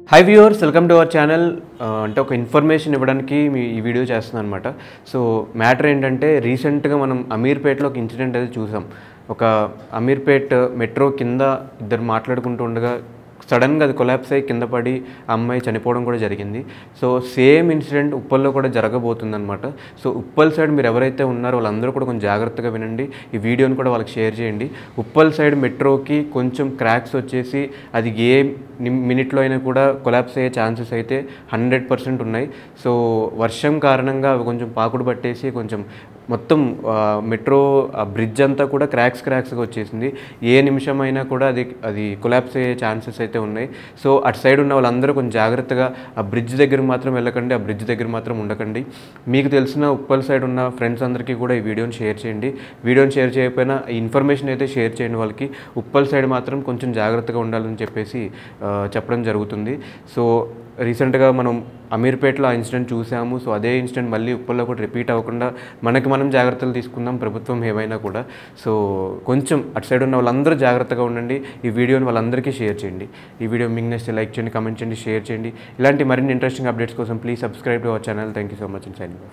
high viewers welcome to our channel అంటే ఒక information ఇవ్వడానికి మీ ఈ వీడియో చేస్తున్నాను అనమాట సో మ్యాటర్ ఏంటంటే రీసెంట్గా మనం అమీర్పేటలో ఒక ఇన్సిడెంట్ అయితే చూసాం ఒక అమీర్పేట్ మెట్రో కింద ఇద్దరు మాట్లాడుకుంటూ ఉండగా సడన్గా అది కొలాప్స్ అయ్యి కింద పడి ఆ అమ్మాయి చనిపోవడం కూడా జరిగింది సో సేమ్ ఇన్సిడెంట్ ఉప్పల్లో కూడా జరగబోతుంది అనమాట సో ఉప్పల్ సైడ్ మీరు ఎవరైతే ఉన్నారో వాళ్ళందరూ కూడా కొంచెం జాగ్రత్తగా వినండి ఈ వీడియోని కూడా వాళ్ళకి షేర్ చేయండి ఉప్పల్ సైడ్ మెట్రోకి కొంచెం క్రాక్స్ వచ్చేసి అది ఏ నిమ్- మినిట్లో అయినా కూడా కొలాప్స్ అయ్యే ఛాన్సెస్ అయితే హండ్రెడ్ పర్సెంట్ ఉన్నాయి సో వర్షం కారణంగా అవి కొంచెం పాకుడు పట్టేసి కొంచెం మొత్తం ఆ, మెట్రో ఆ బ్రిడ్జ్ అంతా కూడా క్రాక్స్ క్రాక్స్గా వచ్చేసింది ఏ నిమిషం అయినా కూడా అది అది కొలాప్స్ అయ్యే ఛాన్సెస్ అయితే ఉన్నాయి సో అటు సైడ్ ఉన్న వాళ్ళందరూ కొంచెం జాగ్రత్తగా ఆ బ్రిడ్జ్ దగ్గర మాత్రం వెళ్ళకండి ఆ బ్రిడ్జ్ దగ్గర మాత్రం ఉండకండి మీకు తెలిసిన ఉప్పల్ సైడ్ ఉన్న ఫ్రెండ్స్ అందరికీ కూడా ఈ వీడియోని షేర్ చేయండి వీడియోని షేర్ చేయకపోయినా ఈ ఇన్ఫర్మేషన్ అయితే షేర్ చేయండి వాళ్ళకి ఉప్పల్ సైడ్ మాత్రం కొంచెం జాగ్రత్తగా ఉండాలని చెప్పేసి ఆ, చెప్పడం జరుగుతుంది సో రీసెంట్గా మనం అమీర్పేటలో ఆ ఇన్సిడెంట్ చూసాము సో అదే ఇన్సిడెంట్ మళ్ళీ ఉప్పల్లో కూడా రిపీట్ అవ్వకుండా మనకి మనం జాగ్రత్తలు తీసుకుందాం ప్రభుత్వం ఏమైనా కూడా సో కొంచెం అటు సైడ్ ఉన్న వాళ్ళందరూ జాగ్రత్తగా ఉండండి ఈ వీడియోని వాళ్ళందరికీ షేర్ చేయండి ఈ వీడియో మీకు నచ్చితే లైక్ చేయండి కమెంట్ చేయండి షేర్ చేయండి ఇలాంటి మరిన్ని ఇంట్రెస్టింగ్ అప్డేట్స్ కోసం please subscribe to our channel thank you so much and sign